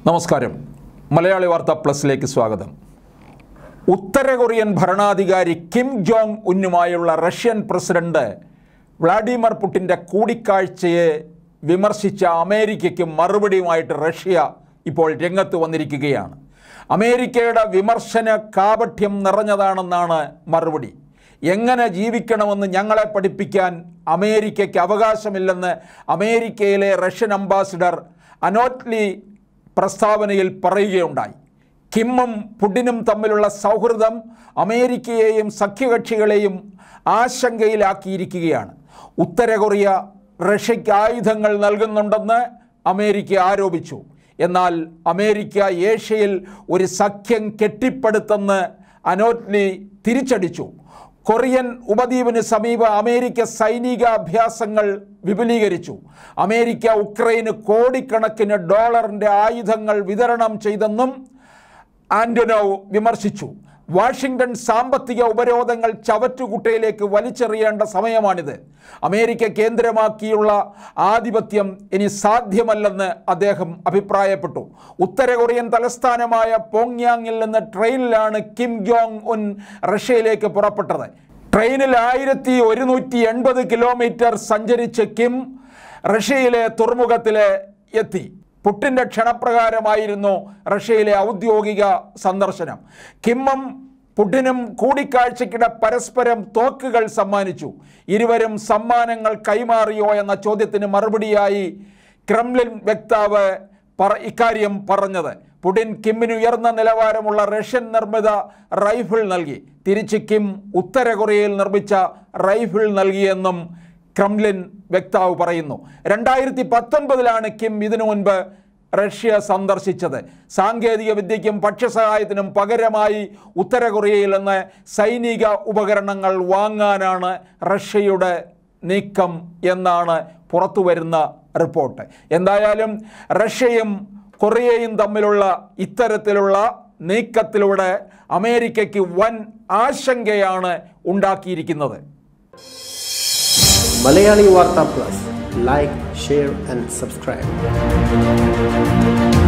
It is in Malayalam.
നമസ്കാരം മലയാളി വാർത്ത പ്ലസിലേക്ക് സ്വാഗതം ഉത്തര കൊറിയൻ ഭരണാധികാരി കിം ജോങ് ഉന്നുമായുള്ള റഷ്യൻ പ്രസിഡന്റ് വ്ളാഡിമിർ പുടിൻ്റെ കൂടിക്കാഴ്ചയെ വിമർശിച്ച അമേരിക്കയ്ക്ക് മറുപടിയുമായിട്ട് റഷ്യ ഇപ്പോൾ രംഗത്ത് വന്നിരിക്കുകയാണ് അമേരിക്കയുടെ വിമർശന കാപഠ്യം നിറഞ്ഞതാണെന്നാണ് മറുപടി എങ്ങനെ ജീവിക്കണമെന്ന് ഞങ്ങളെ പഠിപ്പിക്കാൻ അമേരിക്കയ്ക്ക് അവകാശമില്ലെന്ന് അമേരിക്കയിലെ റഷ്യൻ അംബാസിഡർ അനോറ്റ്ലി പ്രസ്താവനയിൽ പറയുകയുണ്ടായി കിമ്മും പുടിനും തമ്മിലുള്ള സൗഹൃദം അമേരിക്കയെയും സഖ്യകക്ഷികളെയും ആശങ്കയിലാക്കിയിരിക്കുകയാണ് ഉത്തര കൊറിയ റഷ്യയ്ക്ക് ആയുധങ്ങൾ നൽകുന്നുണ്ടെന്ന് അമേരിക്ക ആരോപിച്ചു എന്നാൽ അമേരിക്ക ഏഷ്യയിൽ ഒരു സഖ്യം കെട്ടിപ്പടുത്തെന്ന് അനോറ്റ്ലി തിരിച്ചടിച്ചു കൊറിയൻ ഉപദ്വീപിന് സമീപ അമേരിക്ക സൈനിക അഭ്യാസങ്ങൾ വിപുലീകരിച്ചു അമേരിക്ക ഉക്രൈന് കോടിക്കണക്കിന് ഡോളറിൻ്റെ ആയുധങ്ങൾ വിതരണം ചെയ്തെന്നും ആന്റനോവ് വിമർശിച്ചു വാഷിംഗ്ടൺ സാമ്പത്തിക ഉപരോധങ്ങൾ ചവറ്റുകുട്ടയിലേക്ക് വലിച്ചെറിയേണ്ട സമയമാണിത് അമേരിക്ക കേന്ദ്രമാക്കിയുള്ള ആധിപത്യം ഇനി സാധ്യമല്ലെന്ന് അദ്ദേഹം അഭിപ്രായപ്പെട്ടു ഉത്തര കൊറിയൻ തലസ്ഥാനമായ പോങ്യാങ്ങിൽ നിന്ന് ട്രെയിനിലാണ് കിം ജോങ് ഉൻ റഷ്യയിലേക്ക് പുറപ്പെട്ടത് ട്രെയിനിൽ ആയിരത്തി ഒരുന്നൂറ്റി എൺപത് കിലോമീറ്റർ സഞ്ചരിച്ച് കിം റഷ്യയിലെ തുറമുഖത്തിൽ എത്തി പുട്ടിൻ്റെ ക്ഷണപ്രകാരമായിരുന്നു റഷ്യയിലെ ഔദ്യോഗിക സന്ദർശനം കിമ്മും പുടിനും കൂടിക്കാഴ്ചയ്ക്കിടെ പരസ്പരം തോക്കുകൾ സമ്മാനിച്ചു ഇരുവരും സമ്മാനങ്ങൾ കൈമാറിയോ എന്ന ചോദ്യത്തിന് മറുപടിയായി ക്രെംലിൻ വക്താവ് പറ ഇക്കാര്യം പറഞ്ഞത് പുടിൻ കിമ്മിന് ഉയർന്ന നിലവാരമുള്ള റഷ്യൻ നിർമ്മിത റൈഫിൾ നൽകി തിരിച്ച് കിം ഉത്തര കൊറിയയിൽ നിർമ്മിച്ച റൈഫിൾ നൽകിയെന്നും ക്രെംലിൻ വക്താവ് പറയുന്നു രണ്ടായിരത്തി പത്തൊൻപതിലാണ് കിം ഇതിനു മുൻപ് റഷ്യ സന്ദർശിച്ചത് സാങ്കേതിക വിദ്യയ്ക്കും ഭക്ഷ്യസഹായത്തിനും പകരമായി ഉത്തര കൊറിയയിൽ നിന്ന് സൈനിക ഉപകരണങ്ങൾ വാങ്ങാനാണ് റഷ്യയുടെ നീക്കം എന്നാണ് പുറത്തുവരുന്ന റിപ്പോർട്ട് എന്തായാലും റഷ്യയും കൊറിയയും തമ്മിലുള്ള ഇത്തരത്തിലുള്ള നീക്കത്തിലൂടെ അമേരിക്കയ്ക്ക് വൻ ആശങ്കയാണ് ഉണ്ടാക്കിയിരിക്കുന്നത് മലയാളി വാർത്ത plus like share and subscribe